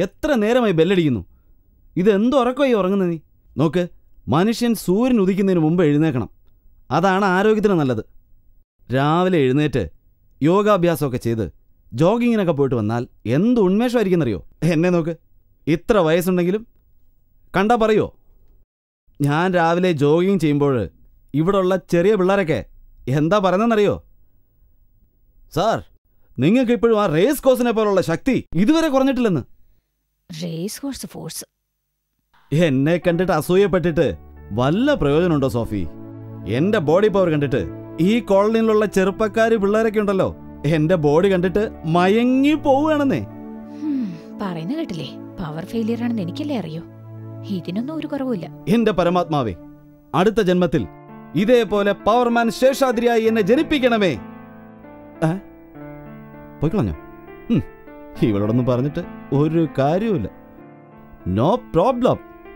എത്ര നേരമായി ബെല്ലടിക്കുന്നു ഇതെന്ത് ഉറക്കമായി ഉറങ്ങുന്നത് നീ നോക്ക് മനുഷ്യൻ സൂര്യൻ ഉദിക്കുന്നതിന് മുമ്പ് എഴുന്നേക്കണം അതാണ് ആരോഗ്യത്തിന് നല്ലത് രാവിലെ എഴുന്നേറ്റ് യോഗാഭ്യാസമൊക്കെ ചെയ്ത് ജോഗിങ്ങിനൊക്കെ പോയിട്ട് വന്നാൽ എന്ത് ഉന്മേഷമായിരിക്കുന്നറിയോ എന്നെ നോക്ക് ഇത്ര വയസ്സുണ്ടെങ്കിലും കണ്ടാ പറയോ ഞാൻ രാവിലെ ജോഗിങ് ചെയ്യുമ്പോൾ ഇവിടെയുള്ള ചെറിയ പിള്ളേരൊക്കെ എന്താ പറയുന്നതെന്നറിയോ സാർ നിങ്ങൾക്ക് ഇപ്പോഴും ആ റേസ് കോഴ്സിനെ പോലുള്ള ശക്തി ഇതുവരെ കുറഞ്ഞിട്ടില്ലെന്ന് റേസ് ഹോഴ്സ് ഫോഴ്സ് എന്നെ കണ്ടിട്ട് അസൂയപ്പെട്ടിട്ട് വല്ല പ്രയോജനമുണ്ടോ സോഫി എന്റെ ബോഡി പവർ കണ്ടിട്ട് ഈ കോളനിയിലുള്ള ചെറുപ്പക്കാര് പിള്ളേരൊക്കെ ഉണ്ടല്ലോ എന്റെ ബോഡി കണ്ടിട്ട് മയങ്ങി പോവുകയാണെന്നേ ഹും, പറയുന്ന കേട്ടില്ലേ പവർ ഫെയിലിയർ ആണെന്ന് എനിക്കല്ലേ അറിയൂ ഇതിനൊന്നും ഒരു കുറവുമില്ല എന്റെ പരമാത്മാവേ അടുത്ത ജന്മത്തിൽ ഇതേപോലെ പവർമാൻ ശേഷാദ്രിയായി എന്നെ ജനിപ്പിക്കണമേ ഏ? പോയിക്കളഞ്ഞോ ഉം, ഇവളോടൊന്നും പറഞ്ഞിട്ട് ഒരു കാര്യവുമില്ല നോ പ്രോബ്ലം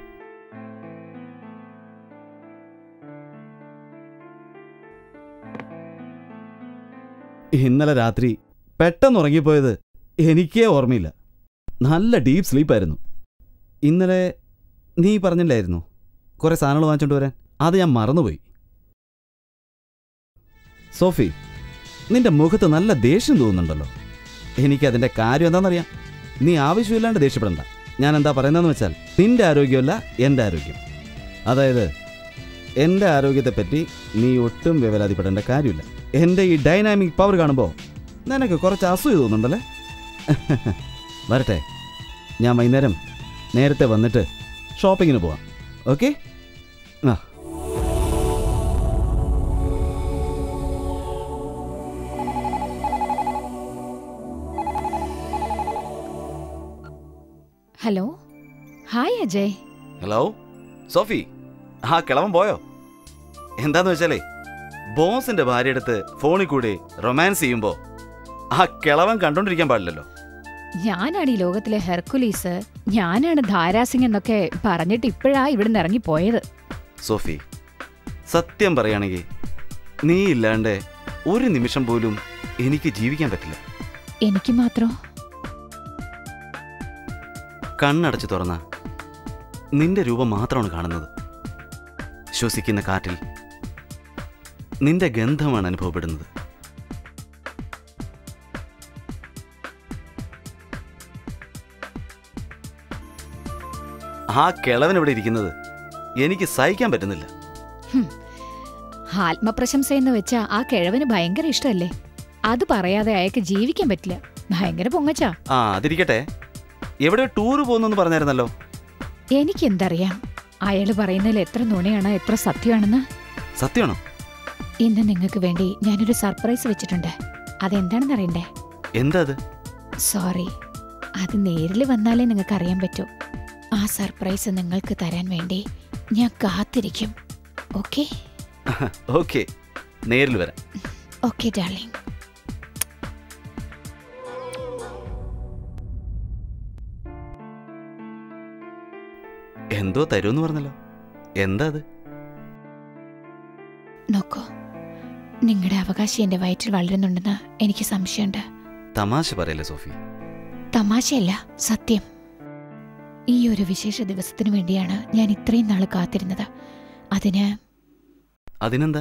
ഇന്നലെ രാത്രി പെട്ടെന്ന് ഉറങ്ങിപ്പോയത് എനിക്കേ ഓർമ്മയില്ല നല്ല ഡീപ്പ് സ്ലീപ്പായിരുന്നു ഇന്നലെ നീ പറഞ്ഞില്ലായിരുന്നു കുറെ സാധനങ്ങൾ വാങ്ങിച്ചോണ്ട് വരാൻ അത് ഞാൻ മറന്നുപോയി സോഫി നിന്റെ മുഖത്ത് നല്ല ദേഷ്യം തോന്നുന്നുണ്ടല്ലോ എനിക്കതിൻ്റെ കാര്യം എന്താണെന്നറിയാം നീ ആവശ്യമില്ലാണ്ട് ദേഷ്യപ്പെടണ്ട ഞാൻ എന്താ പറയുന്നതെന്ന് വെച്ചാൽ നിന്റെ ആരോഗ്യമല്ല എൻ്റെ ആരോഗ്യം അതായത് എൻ്റെ ആരോഗ്യത്തെപ്പറ്റി നീ ഒട്ടും വിവലാതിപ്പെടേണ്ട കാര്യമില്ല എൻ്റെ ഈ ഡൈനാമിക് പവർ കാണുമ്പോൾ നിനക്ക് കുറച്ച് അസൂയ തോന്നുന്നുണ്ടല്ലേ വരട്ടെ ഞാൻ വൈകുന്നേരം നേരത്തെ വന്നിട്ട് ഷോപ്പിങ്ങിന് പോവാം ഓക്കെ ആ hello hi Ajay hello Sophie ആ കിളവൻ പോയോ എന്താന്ന് വെച്ചാലേ ബോസിന്റെ ഭാര്യയെടുത്ത് ഫോണിൽ കൂടി റൊമാൻസ് ചെയ്യുമ്പോ ആ കിളവൻ കണ്ടോണ്ടിരിക്കാൻ പാടില്ലല്ലോ ഞാനാണ് ഈ ലോകത്തിലെ ഹെർക്കുലീസ് ഞാനാണ് ധാരാസിംഗ് എന്നൊക്കെ പറഞ്ഞിട്ട് ഇപ്പോഴാ ഇവിടുന്ന് ഇറങ്ങിപ്പോയത് സോഫി സത്യം പറയുകയാണെങ്കിൽ നീ ഇല്ലാണ്ട് ഒരു നിമിഷം പോലും എനിക്ക് ജീവിക്കാൻ പറ്റില്ല എനിക്ക് മാത്രം കണ്ണടച്ച് തുറന്ന നിന്റെ രൂപം മാത്രമാണ് കാണുന്നത് ശ്വസിക്കുന്ന കാറ്റിൽ നിന്റെ ഗന്ധമാണ് അനുഭവപ്പെടുന്നത് ആ കിളവൻ ഇവിടെ ഇരിക്കുന്നത് എനിക്ക് സഹിക്കാൻ പറ്റുന്നില്ല ആത്മപ്രശംസ എന്ന് വെച്ചാ ആ കിഴവന് ഭയങ്കര ഇഷ്ടമല്ലേ അത് പറയാതെ അയാൾക്ക് ജീവിക്കാൻ പറ്റില്ല ഭയങ്കര പൊങ്ങച്ചാ ആ അതിരിക്കട്ടെ എവിടെ ടൂറ് പോകുന്നെന്ന് പറഞ്ഞായിരുന്നല്ലോ എനിക്കെന്തറിയാം അയാള് പറയുന്നതിൽ എത്ര നുണയാണ് എത്ര സത്യമാണെന്ന് സത്യമാണോ ഇന്ന് നിങ്ങൾക്ക് വേണ്ടി ഞാനൊരു സർപ്രൈസ് വെച്ചിട്ടുണ്ട് അതെന്താണെന്ന് അറിയണ്ടേ എന്താ അത് സോറി അത് നേരിൽ വന്നാലേ നിങ്ങൾക്ക് അറിയാൻ പറ്റൂ ആ സർപ്രൈസ് നിങ്ങൾക്ക് തരാൻ വേണ്ടി ഞാൻ കാത്തിരിക്കും ഓക്കെ ഓക്കെ നേരിൽ വരാം ഓക്കെ ഡാർലിംഗ് എന്തോ തരുമെന്ന് പറഞ്ഞല്ലോ എന്താ അത് നോക്കൂ നിങ്ങളുടെ അവകാശി എന്റെ വയറ്റിൽ വളരുന്നുണ്ടെന്ന് എനിക്ക് സംശയമുണ്ട് തമാശ പറയല്ലേ സോഫി തമാശയല്ല സത്യം ഈ ഒരു വിശേഷ ദിവസത്തിനു വേണ്ടിയാണ് ഞാൻ ഇത്രയും നാൾ കാത്തിരുന്നത് അതിന് അതിനെന്താ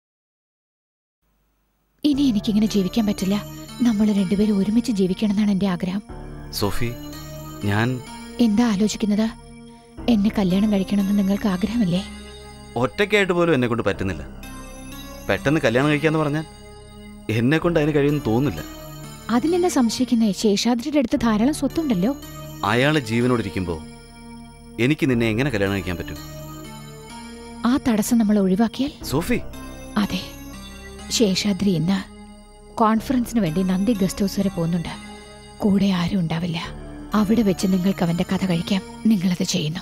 ഇനി എനിക്കിങ്ങനെ ജീവിക്കാൻ പറ്റില്ല നമ്മൾ രണ്ടുപേരും ഒരുമിച്ച് ജീവിക്കണമെന്നാണ് എന്റെ ആഗ്രഹം സോഫി ഞാൻ എന്താ ആലോചിക്കുന്നത് എന്നെ കല്യാണം കഴിക്കണമെന്ന് നിങ്ങൾക്ക് ആഗ്രഹമില്ലേ ഒറ്റയ്ക്കായിട്ട് പോലും എന്നെ കൊണ്ട് പറ്റുന്നില്ല പെട്ടെന്ന് കല്യാണം കഴിക്കാന്ന് പറഞ്ഞാൽ എന്നെ കൊണ്ട് അതിന് കഴിയുമെന്ന് തോന്നുന്നില്ല അതിനെന്നെ സംശയിക്കുന്നേ ശേഷാദ്രിയുടെ അടുത്ത് ധാരാളം സ്വത്തുണ്ടല്ലോ അയാൾ ജീവനോടിരിക്കുമ്പോൾ എനിക്ക് നിന്നെ എങ്ങനെ കല്യാണം കഴിക്കാൻ പറ്റും ആ തടസ്സം നമ്മൾ ഒഴിവാക്കിയാൽ സോഫി അതെ ശേഷാദ്രി ഇന്ന് കോൺഫറൻസിന് വേണ്ടി നന്ദി ഗസ്റ്റ് ഹൗസ് വരെ പോകുന്നുണ്ട് കൂടെ ആരും ഉണ്ടാവില്ല അവിടെ വെച്ച് നിങ്ങൾക്ക് അവന്റെ കഥ കഴിക്കാം നിങ്ങളത് ചെയ്യുന്നു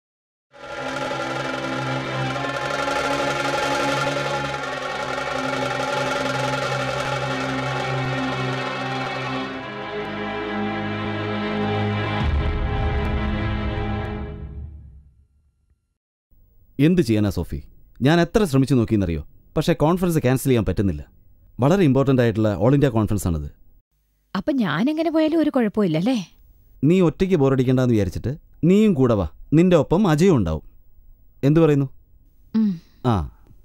എന്ത് ചെയ്യാനാ സോഫി ഞാൻ എത്ര ശ്രമിച്ചു നോക്കിയെന്നറിയോ പക്ഷേ കോൺഫറൻസ് ക്യാൻസൽ ചെയ്യാൻ പറ്റുന്നില്ല വളരെ ഇമ്പോർട്ടൻ്റ് ആയിട്ടുള്ള ഓൾ ഇന്ത്യ കോൺഫറൻസ് ആണിത് അപ്പൊ ഞാൻ എങ്ങനെ പോയാലും ഒരു കുഴപ്പമില്ലല്ലേ നീ ഒറ്റയ്ക്ക് ബോറടിക്കണ്ടെന്ന് വിചാരിച്ചിട്ട് നീയും കൂടെ വാ നിന്റെ ഒപ്പം അജയും ഉണ്ടാവും എന്തു പറയുന്നു ഉം. ആ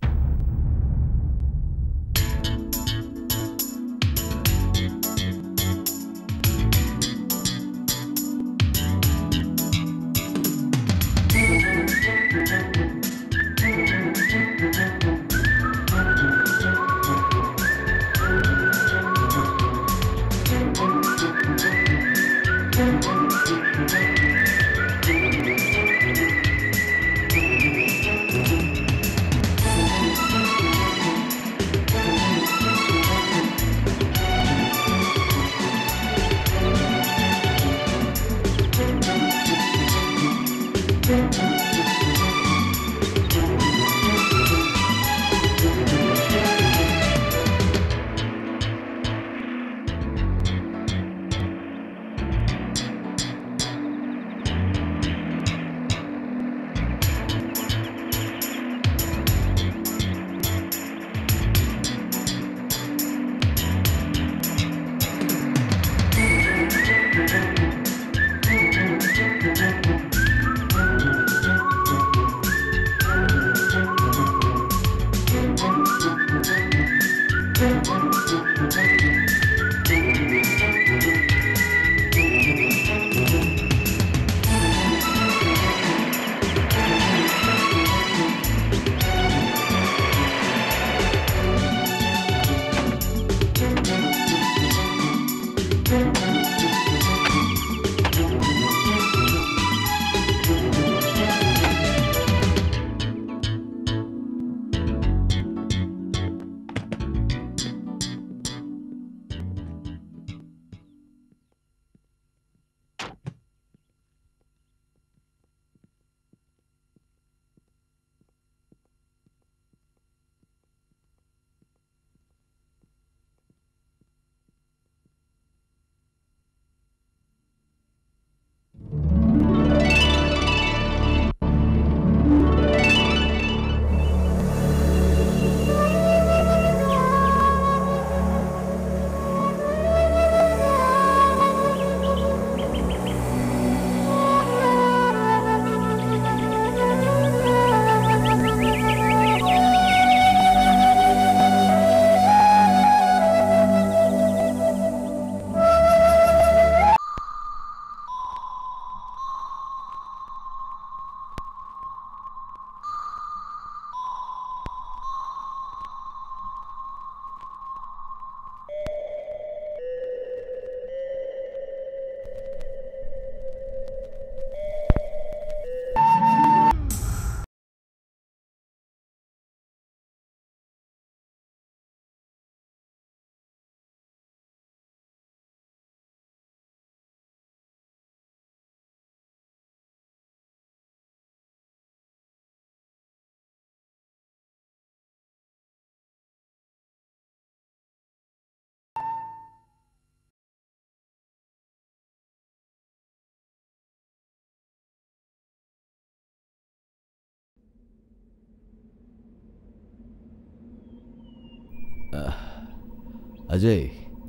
അജയ്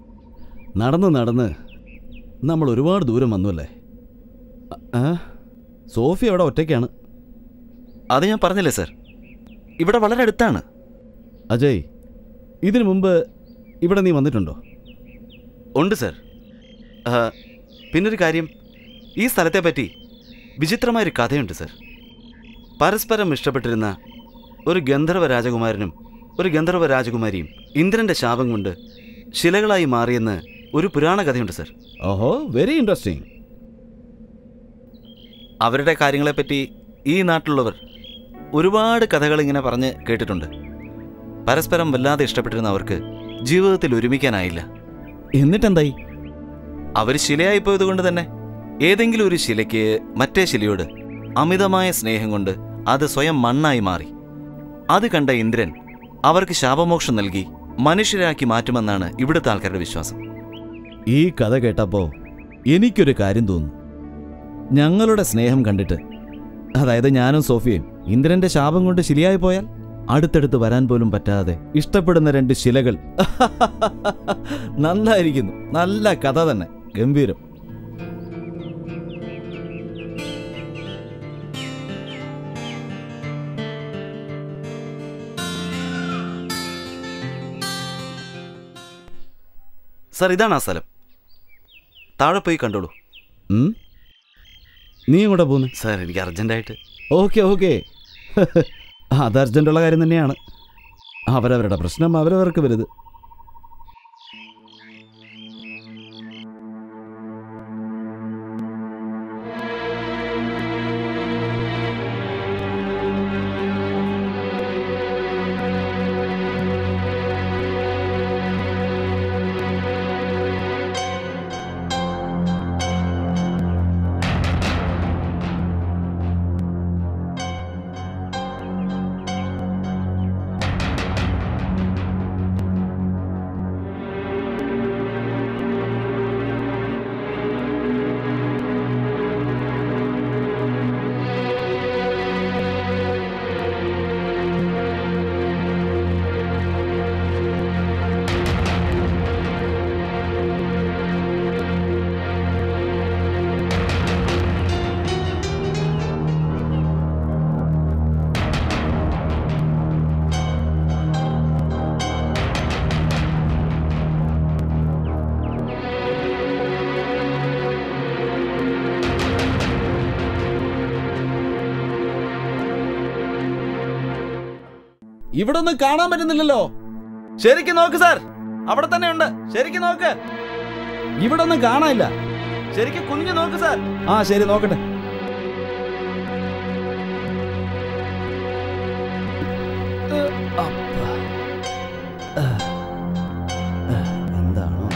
നടന്ന് നടന്ന് നമ്മൾ ഒരുപാട് ദൂരം വന്നുവല്ലേ ആ സോഫി അവിടെ ഒറ്റയ്ക്കാണ് അത് ഞാൻ പറഞ്ഞില്ലേ സർ ഇവിടെ വളരെ അടുത്താണ് അജയ് ഇതിനു മുമ്പ് ഇവിടെ നീ വന്നിട്ടുണ്ടോ ഉണ്ട് സർ ആ, പിന്നൊരു കാര്യം ഈ സ്ഥലത്തെപ്പറ്റി വിചിത്രമായൊരു കഥയുണ്ട് സർ പരസ്പരം ഇഷ്ടപ്പെട്ടിരുന്ന ഒരു ഗന്ധർവ രാജകുമാരനും ഒരു ഗന്ധർവ രാജകുമാരിയും ഇന്ദ്രൻ്റെ ശാപം കൊണ്ട് ശിലകളായി മാറിയെന്ന് ഒരു പുരാണ കഥയുണ്ട് സർ ഓഹോ വെരി ഇൻട്രസ്റ്റിംഗ് അവരുടെ കാര്യങ്ങളെപ്പറ്റി ഈ നാട്ടിലുള്ളവർ ഒരുപാട് കഥകൾ ഇങ്ങനെ പറഞ്ഞ് കേട്ടിട്ടുണ്ട് പരസ്പരം വല്ലാതെ ഇഷ്ടപ്പെട്ടിരുന്ന അവർക്ക് ജീവിതത്തിൽ ഒരുമിക്കാനായില്ല എന്നിട്ടെന്തായി അവർ ശിലയായിപ്പോയത് കൊണ്ട് തന്നെ ഏതെങ്കിലും ഒരു ശിലയ്ക്ക് മറ്റേ ശിലയോട് അമിതമായ സ്നേഹം കൊണ്ട് അത് സ്വയം മണ്ണായി മാറി അത് കണ്ട ഇന്ദ്രൻ അവർക്ക് ശാപമോക്ഷം നൽകി മനുഷ്യരാക്കി മാറ്റുമെന്നാണ് ഇവിടുത്തെ ആൾക്കാരുടെ വിശ്വാസം ഈ കഥ കേട്ടപ്പോൾ എനിക്കൊരു കാര്യം തോന്നുന്നു ഞങ്ങളുടെ സ്നേഹം കണ്ടിട്ട് അതായത് ഞാനും സോഫിയയും ഇന്ദ്രന്റെ ശാപം കൊണ്ട് ശിലയായി പോയാൽ അടുത്തടുത്ത് വരാൻ പോലും പറ്റാതെ ഇഷ്ടപ്പെടുന്ന രണ്ട് ശിലകൾ നന്നായിരിക്കുന്നു നല്ല കഥ തന്നെ ഗംഭീരം സാർ ഇതാണ് ആ സ്ഥലം താഴെ പോയി കണ്ടോളൂ ഉം? നീ എങ്ങോട്ടാ പോകുന്നത് സാർ എനിക്ക് അർജൻറ്റായിട്ട് ഓക്കെ ഓക്കെ അത് അർജൻറ്റുള്ള കാര്യം തന്നെയാണ് അവരവരുടെ പ്രശ്നം അവരവർക്ക് വലുത് ഇവിടെ ഒന്നും കാണാൻ പറ്റുന്നില്ലല്ലോ ശരിക്കും നോക്ക് സാർ അവിടെ തന്നെ ഉണ്ട് ശരിക്കും നോക്ക് ഇവിടെ ഒന്നും കാണാനില്ല ശരിക്കും കുഞ്ഞു നോക്ക് സാർ ആ ശരി നോക്കട്ടെ എന്താണോ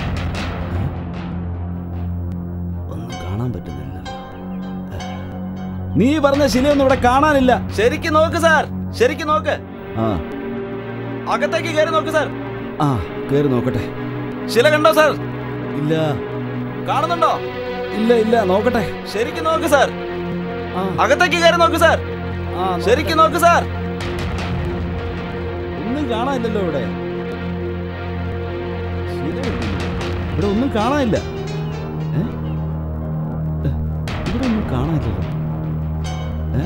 ഒന്നും കാണാൻ പറ്റുന്നില്ല നീ പറഞ്ഞ ശിലയൊന്നും ഇവിടെ കാണാനില്ല ശരിക്കും നോക്ക് സാർ ശരിക്കും നോക്ക് ആ അകത്തേക്ക് കയറി നോക്ക് സാർ ആ കേറി നോക്കട്ടെ ശില കണ്ടോ സാർ ഇല്ല കാണുന്നുണ്ടോ ഇല്ല ഇല്ല നോക്കട്ടെ ശരിക്കും നോക്ക് സാർ ആ അകത്തേക്ക് കയറി നോക്ക് സാർ ആ ശരിക്കും നോക്ക് സാർ ഒന്നും കാണാനില്ലല്ലോ ഇവിടെ ശില കിട്ടുന്നില്ല. ഇവിടെ ഒന്നും കാണാനില്ല ഏ? ഏ, ഇവിടെ ഒന്നും കാണാനില്ലല്ലോ ഏ?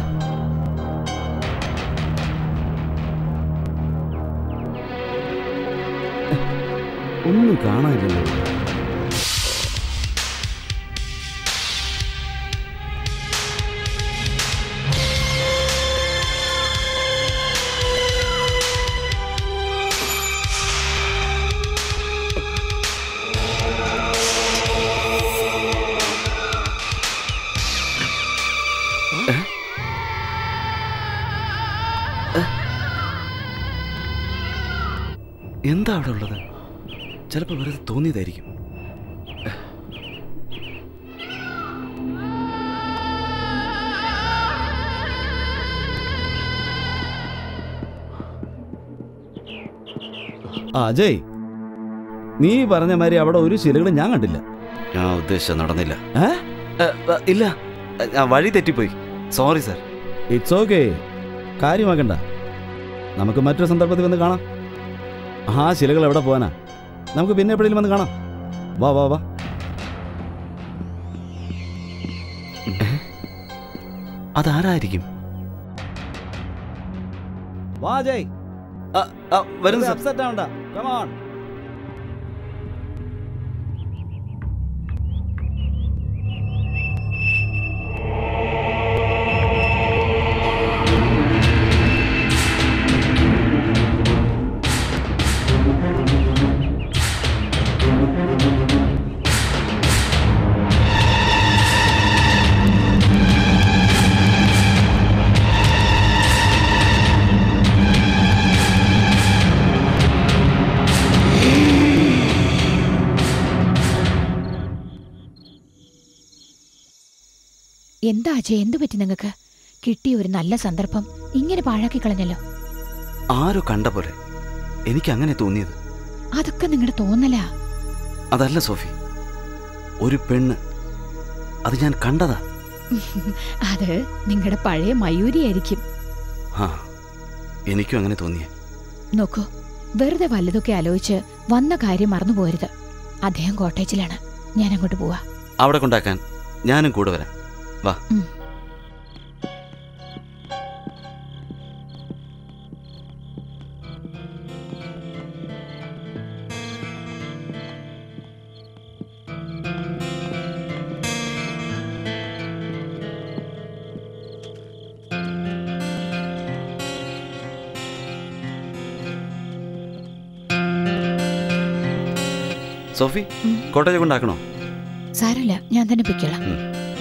ഏ, ഒന്നും കാണാനില്ലല്ലോ ഇവിടെ. എന്താ അവിടെ ഉള്ളത് ചിലപ്പോൾ വെറുതെ തോന്നിയതായിരിക്കും ആ അജയ് നീ പറഞ്ഞ മാതിരി അവിടെ ഒരു ശിലകളും ഞാൻ കണ്ടില്ല ഞാൻ ഉദ്ദേശിച്ച നടന്നില്ല ഏ ഏ, ഏ, ഇല്ല ഏ, ഞാൻ വഴി തെറ്റിപ്പോയി സോറി സാർ ഇറ്റ്സ് ഓക്കെ കാര്യമാക്കണ്ട നമുക്ക് മറ്റൊരു സന്ദർഭത്തിൽ വന്ന് കാണാം ആ ശിലകൾ എവിടെ പോകാനാ നമുക്ക് പിന്നെ എപ്പോഴെങ്കിലും വന്ന് കാണാം വാ വാ വാ അതാരായിരിക്കും വാ ജയ് ആ, ആ, വരുന്നു സാർ അപ്സെറ്റ് ആവണ്ട കമോൺ എന്താ അജയ് എന്തു പറ്റി നിങ്ങൾക്ക് കിട്ടിയ ഒരു നല്ല സന്ദർഭം ഇങ്ങനെ പാഴാക്കി കളഞ്ഞല്ലോ ആരോ കണ്ട പോലെ എനിക്ക് അങ്ങനെ തോന്നിയത് അതൊക്കെ നിങ്ങളുടെ തോന്നലാ അതല്ല സോഫി ഒരു പെണ്ണ് അത് ഞാൻ കണ്ടതാ അത് നിങ്ങളുടെ പഴയ മയൂരിയായിരിക്കും ആ എനിക്കും അങ്ങനെ തോന്നിയേ നോക്കൂ വെറുതെ വല്ലതൊക്കെ ആലോചിച്ച് വന്ന കാര്യം മറന്നു പോരുത് അദ്ദേഹം കോട്ടേജിലാണ് ഞാൻ അങ്ങോട്ട് പോവാ അവിടെ കൊണ്ടാക്കാൻ ഞാനും കൂടെ വരാം വാ ഉം. സോഫി ഉം. കോട്ടേജ് കൊണ്ടാക്കണോ സാരമില്ല ഞാൻ തന്നെ പിക്കോളാം ഉം.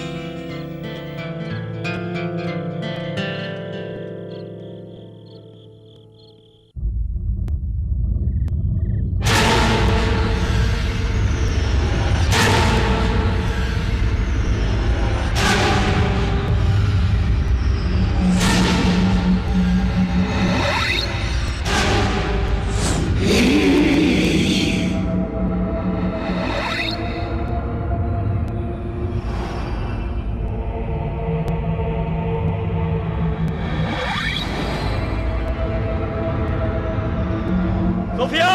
Sophia!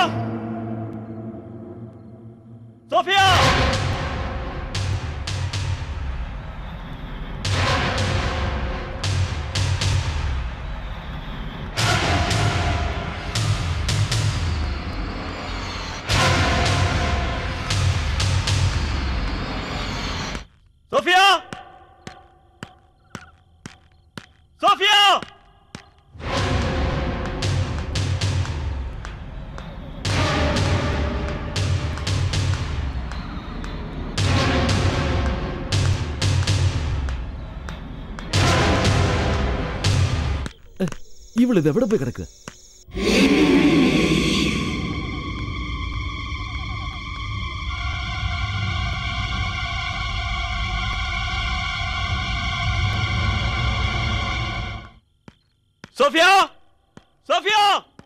Sophia! Sophia! Sophia! ഇവളിത് എവിടെ പോയി കിടക്കുക Sophia! Sophia!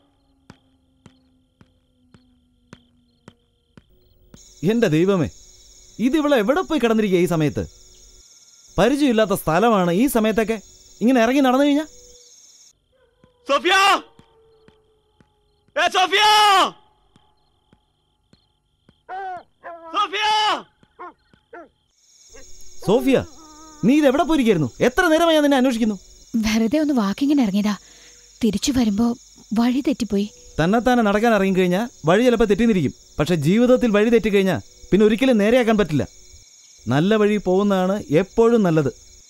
എന്റെ ദൈവമേ ഇത് ഇവളെ എവിടെ പോയി കിടന്നിരിക്കുക ഈ സമയത്ത് പരിചയമില്ലാത്ത സ്ഥലമാണ് ഈ സമയത്തൊക്കെ ഇങ്ങനെ ഇറങ്ങി നടന്നു കഴിഞ്ഞാ Sophia! Hey, Sophia! Sophia! Sophia നീ ഇത് എവിടെ പോയിരിക്കായിരുന്നു എത്ര നേരമായി ഞാൻ നിന്നെ അന്വേഷിക്കുന്നു വെറുതെ ഒന്ന് വാക്കിങ്ങിന് ഇറങ്ങിയതാ തിരിച്ചു വരുമ്പോ വഴി തെറ്റിപ്പോയി തന്നെത്താനെ നടക്കാൻ ഇറങ്ങിക്കഴിഞ്ഞാൽ വഴി ചിലപ്പോൾ തെറ്റിന്നിരിക്കും പക്ഷെ ജീവിതത്തിൽ വഴി തെറ്റിക്കഴിഞ്ഞാൽ പിന്നെ ഒരിക്കലും നേരെയാക്കാൻ പറ്റില്ല നല്ല വഴി പോകുന്നതാണ് എപ്പോഴും നല്ലത്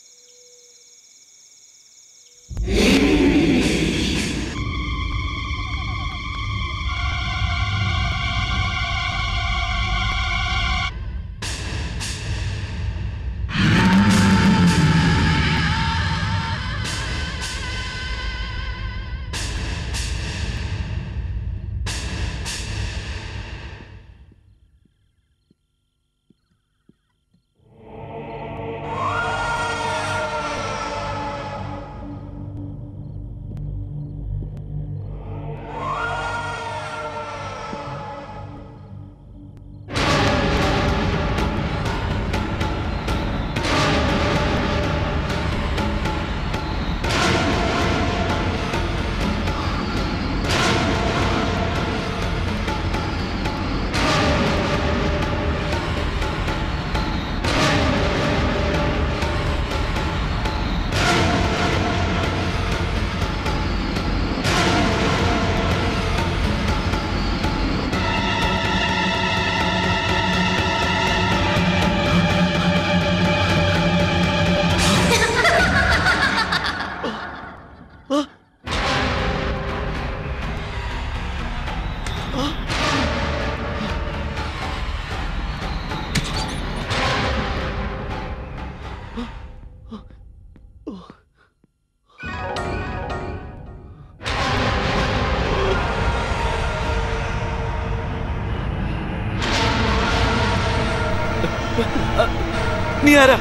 നീ ആരാ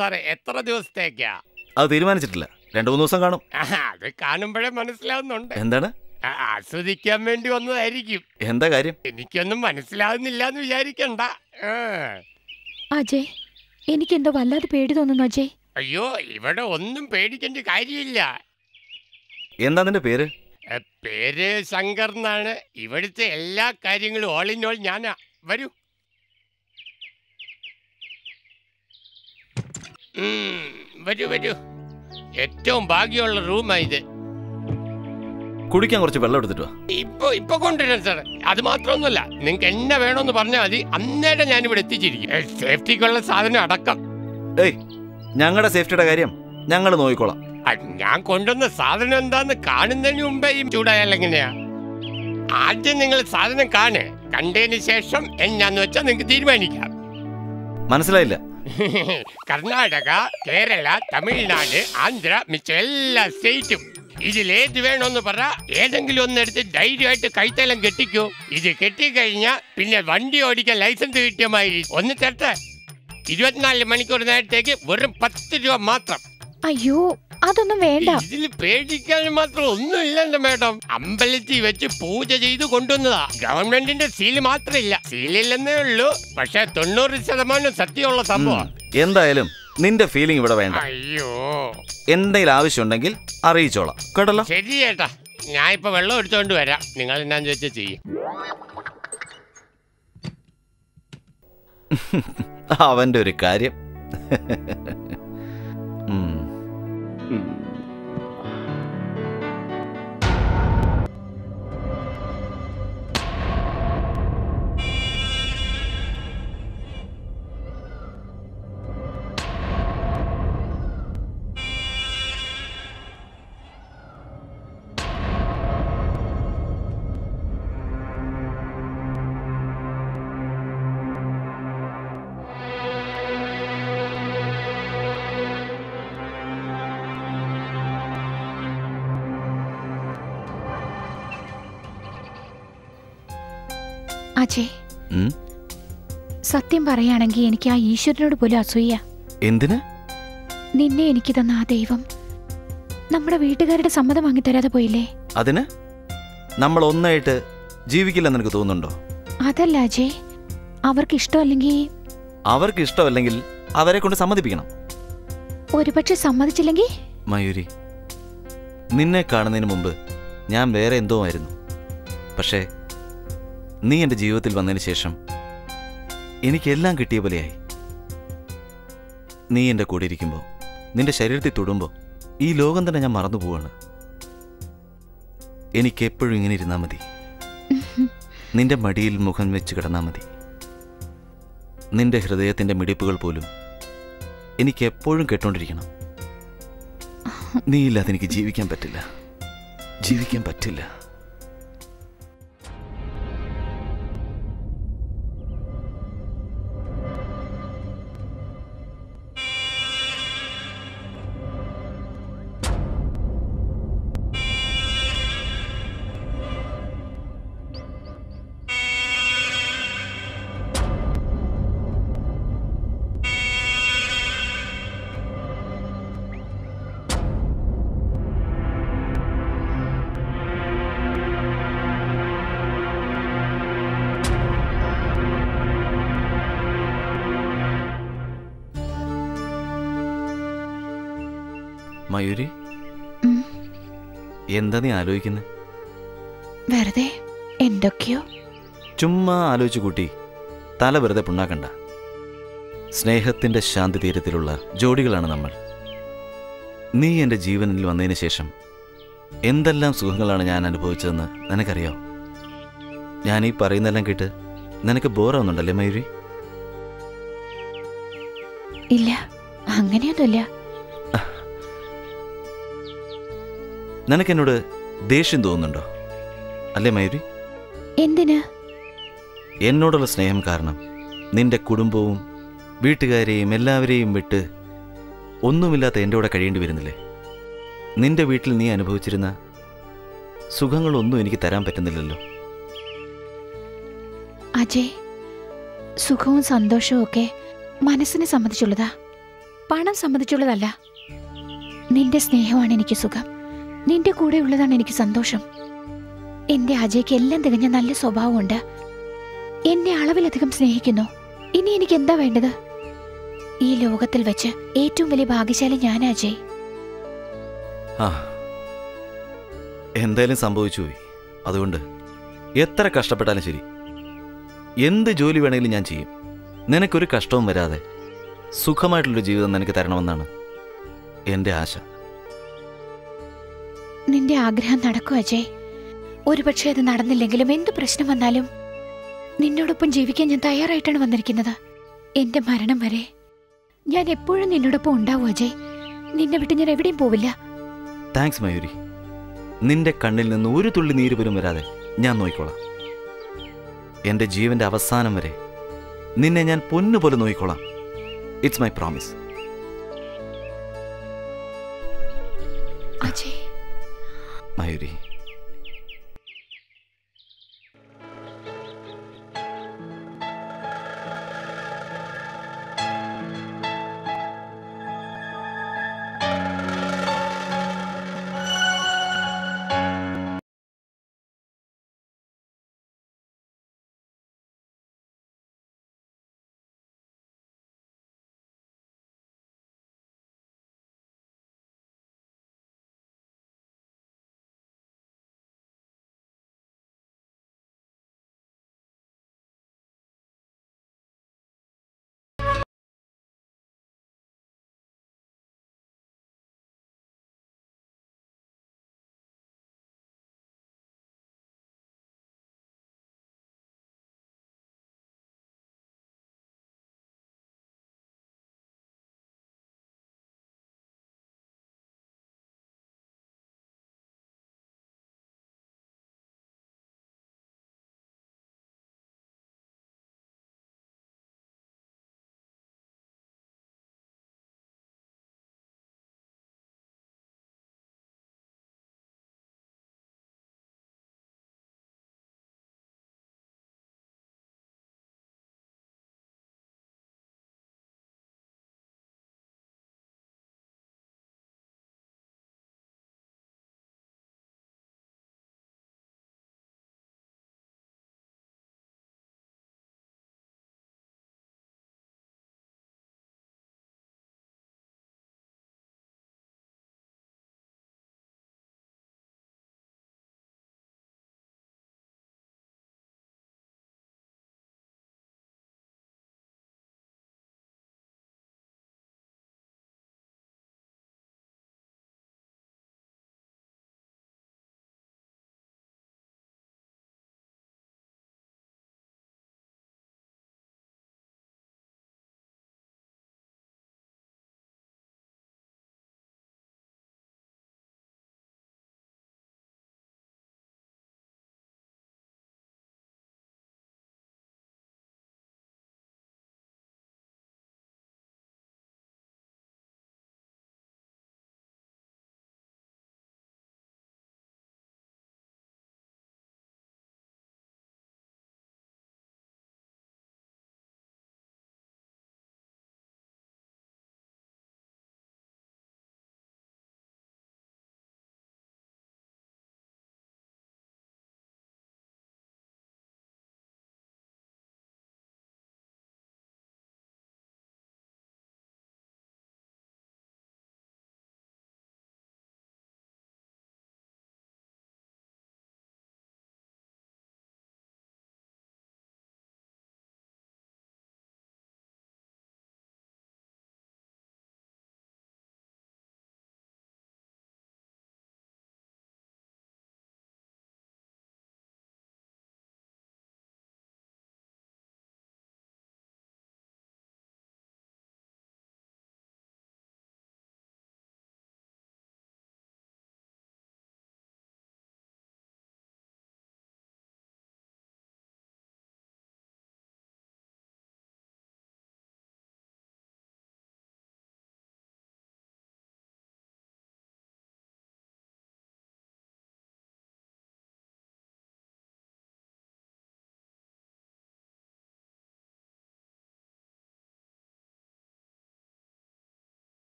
സാറേ എത്ര ദിവസത്തേക്കാ അത് തീരുമാനിച്ചിട്ടില്ല രണ്ടു മൂന്ന് ദിവസം കാണും ആഹാ, അത് കാണുമ്പോഴേ മനസ്സിലാവുന്നുണ്ട് എന്താണ് ആ, ആസ്വദിക്കാൻ വേണ്ടി വന്നതായിരിക്കും എന്താ കാര്യം എനിക്കൊന്നും മനസ്സിലാവുന്നില്ല എന്ന് വിചാരിക്കണ്ട ആ. അജയ് എനിക്കെന്തോ വല്ലാതെ പേടി തോന്നുന്നു അജയ് അയ്യോ ഇവിടെ ഒന്നും പേടിക്കേണ്ട കാര്യമില്ല എന്താ നിന്റെ പേര് എ, പേര് ശങ്കർ എന്നാണ് ഇവിടുത്തെ എല്ലാ കാര്യങ്ങളും ഓൾ ഇൻ ഓൾ ഞാനാ വരൂ ഉം, വരൂ വരൂ ഏറ്റവും ഭാഗ്യമുള്ള റൂമാ ഇത് കുടിക്കാൻ കുറച്ച് വെള്ളം എടുത്തിട്ട് വാ ഇപ്പൊ ഇപ്പൊ കൊണ്ടുവരാം സാർ അത് മാത്രമൊന്നുമല്ല നിങ്ങൾക്ക് എന്നെ വേണമെന്ന് പറഞ്ഞാൽ മതി അന്നേരം ഞാൻ ഇവിടെ എത്തിച്ചിരിക്കും ഏ, സേഫ്റ്റിക്കുള്ള സാധനം അടക്കം ഏയ് ഞങ്ങളുടെ സേഫ്റ്റിയുടെ കാര്യം ഞങ്ങൾ നോക്കിക്കോളാം ആ, ഞാൻ കൊണ്ടുവന്ന സാധനം എന്താന്ന് കാണുന്നതിന് മുമ്പേ ഈ ചൂടായാൽ എങ്ങനെയാ ആദ്യം നിങ്ങൾ സാധനം കാണ് കണ്ടതിന് ശേഷം എന്നാന്ന് വെച്ചാൽ നിങ്ങൾക്ക് തീരുമാനിക്കാം മനസ്സിലായില്ല കർണാടക കേരള തമിഴ്നാട് ആന്ധ്ര മിച്ച എല്ലാ സ്റ്റേറ്റും ഇതിലേത് വേണമെന്ന് പറ ഏതെങ്കിലും ഒന്നെടുത്ത് ധൈര്യമായിട്ട് കൈത്തലം കെട്ടിക്കൂ ഇത് കെട്ടിക്കഴിഞ്ഞാ പിന്നെ വണ്ടി ഓടിക്കാൻ ലൈസൻസ് കിട്ടിയ മാതിരി ഒന്ന് തരട്ടെ ഇരുപത്തിനാല് മണിക്കൂർ നേരത്തേക്ക് വെറും പത്ത് രൂപ മാത്രം അയ്യോ അതൊന്നും വേണ്ട ഇതിൽ പേടിക്കാൻ മാത്രം ഒന്നുമില്ലല്ലോ മേഡം അമ്പലത്തിൽ വെച്ച് പൂജ ചെയ്ത് കൊണ്ടുവന്നതാ ഗവൺമെന്റിന്റെ സീല് മാത്രമില്ല സീലില്ലെന്നേ ഉള്ളൂ പക്ഷെ തൊണ്ണൂറ് ശതമാനം സത്യമുള്ള സംഭവം എന്തായാലും നിന്റെ ഫീലിംഗ് ഇവിടെ വേണ്ട അയ്യോ എന്തെങ്കിലും ആവശ്യമുണ്ടെങ്കിൽ അറിയിച്ചോളാം കേട്ടല്ലോ ശരി ചേട്ടാ ഞാൻ ഇപ്പൊ വെള്ളം എടുത്തോണ്ട് വരാം നിങ്ങൾ എന്നാന്ന് വെച്ചാൽ ചെയ്യും അവന്റെ ഒരു കാര്യം ഉം. അജയ് ഉം. സത്യം പറയുകയാണെങ്കിൽ എനിക്ക് ആ ഈശ്വരനോട് പോലും അസൂയ എന്തിന് നിന്നെ എനിക്ക് തന്ന ആ ദൈവം നമ്മുടെ വീട്ടുകാരുടെ സമ്മതം വാങ്ങിത്തരാതെ പോയില്ലേ അതിന് നമ്മൾ ഒന്നായിട്ട് ജീവിക്കില്ലെന്ന് നിനക്ക് തോന്നുന്നുണ്ടോ അതല്ല അജയ് അവർക്ക് ഇഷ്ടമല്ലെങ്കിൽ അവർക്ക് ഇഷ്ടമല്ലെങ്കിൽ അവരെ കൊണ്ട് സമ്മതിപ്പിക്കണം ഒരുപക്ഷെ സമ്മതിച്ചില്ലെങ്കിൽ മയൂരി നിന്നെ കാണുന്നതിന് മുമ്പ് ഞാൻ വേറെ എന്തോ ആയിരുന്നു പക്ഷേ നീ എൻ്റെ ജീവിതത്തിൽ വന്നതിന് ശേഷം എനിക്കെല്ലാം കിട്ടിയ പോലെയായി നീ എൻ്റെ കൂടെ ഇരിക്കുമ്പോൾ നിന്റെ ശരീരത്തിൽ തൊടുമ്പോൾ ഈ ലോകം തന്നെ ഞാൻ മറന്നു പോവാണ് എനിക്കെപ്പോഴും ഇങ്ങനെ ഇരുന്നാൽ മതി നിന്റെ മടിയിൽ മുഖം വെച്ച് കിടന്നാൽ മതി നിന്റെ ഹൃദയത്തിൻ്റെ മിടിപ്പുകൾ പോലും എനിക്ക് എപ്പോഴും കേട്ടോണ്ടിരിക്കണം നീ ഇല്ലാതെ എനിക്ക് ജീവിക്കാൻ പറ്റില്ല ജീവിക്കാൻ പറ്റില്ല മയൂരി ഉം. എന്താ നീ ആലോചിക്കുന്നത് വെറുതെ എന്തൊക്കെയോ ചുമ്മാ ആലോചിച്ചു കൂട്ടി തല വെറുതെ പുണ്ണാക്കണ്ട സ്നേഹത്തിന്റെ ശാന്തി തീരത്തിലുള്ള ജോഡികളാണ് നമ്മൾ നീ എൻ്റെ ജീവനിൽ വന്നതിന് ശേഷം എന്തെല്ലാം സുഖങ്ങളാണ് ഞാൻ അനുഭവിച്ചതെന്ന് നിനക്കറിയാവോ ഞാൻ ഈ പറയുന്നതെല്ലാം കേട്ട് നിനക്ക് ബോറാവുന്നുണ്ടല്ലേ മയൂരി ഇല്ല അങ്ങനെയൊന്നുമില്ല നിനക്കെന്നോട് ദേഷ്യം തോന്നുന്നുണ്ടോ അല്ലേ മയൂരി എന്തിന് എന്നോടുള്ള സ്നേഹം കാരണം നിന്റെ കുടുംബവും വീട്ടുകാരെയും എല്ലാവരെയും വിട്ട് ഒന്നുമില്ലാത്ത എൻ്റെ കൂടെ കഴിയേണ്ടി വരുന്നില്ലേ നിന്റെ വീട്ടിൽ നീ അനുഭവിച്ചിരുന്ന സുഖങ്ങളൊന്നും എനിക്ക് തരാൻ പറ്റുന്നില്ലല്ലോ അജയ് സുഖവും സന്തോഷവും ഒക്കെ മനസ്സിനെ സംബന്ധിച്ചുള്ളതാ പണം സംബന്ധിച്ചുള്ളതല്ല നിന്റെ സ്നേഹമാണ് എനിക്ക് സുഖം നിന്റെ കൂടെ ഉള്ളതാണ് എനിക്ക് സന്തോഷം എന്റെ അജയ്ക്ക് എല്ലാം തികഞ്ഞ നല്ല സ്വഭാവമുണ്ട് എന്നെ അളവിലധികം സ്നേഹിക്കുന്നു ഇനി എനിക്ക് എന്താ വേണ്ടത് ഈ ലോകത്തിൽ വെച്ച് ഏറ്റവും വലിയ ഭാഗ്യശാലി ഞാൻ അജയ് ആ എന്തായാലും സംഭവിച്ചു പോയി അതുകൊണ്ട് എത്ര കഷ്ടപ്പെട്ടാലും ശരി എന്ത് ജോലി വേണമെങ്കിലും ഞാൻ ചെയ്യും നിനക്കൊരു കഷ്ടവും വരാതെ സുഖമായിട്ടുള്ളൊരു ജീവിതം നിനക്ക് തരണമെന്നാണ് എൻ്റെ ആശ നിന്റെ ആഗ്രഹം നടക്കും അജയ് ഒരുപക്ഷെ അത് നടന്നില്ലെങ്കിലും എന്ത് പ്രശ്നം വന്നാലും നിന്നോടൊപ്പം ജീവിക്കാൻ ഞാൻ തയ്യാറായിട്ടാണ് വന്നിരിക്കുന്നത് എന്റെ മരണം വരെ ഞാൻ എപ്പോഴും നിന്നോടൊപ്പം ഉണ്ടാവും അജയ് നിന്നെ വിട്ട് ഞാൻ എവിടെയും പോവില്ല താങ്ക്സ് മയൂരി നിന്റെ കണ്ണിൽ നിന്ന് ഒരു തുള്ളി നീര് പോലും വരാതെ ഞാൻ നോക്കിക്കോളാം എൻ്റെ ജീവന്റെ അവസാനം വരെ നിന്നെ ഞാൻ പൊന്നുപോലെ നോക്കിക്കോളാം it's my promise Ajay Mayuri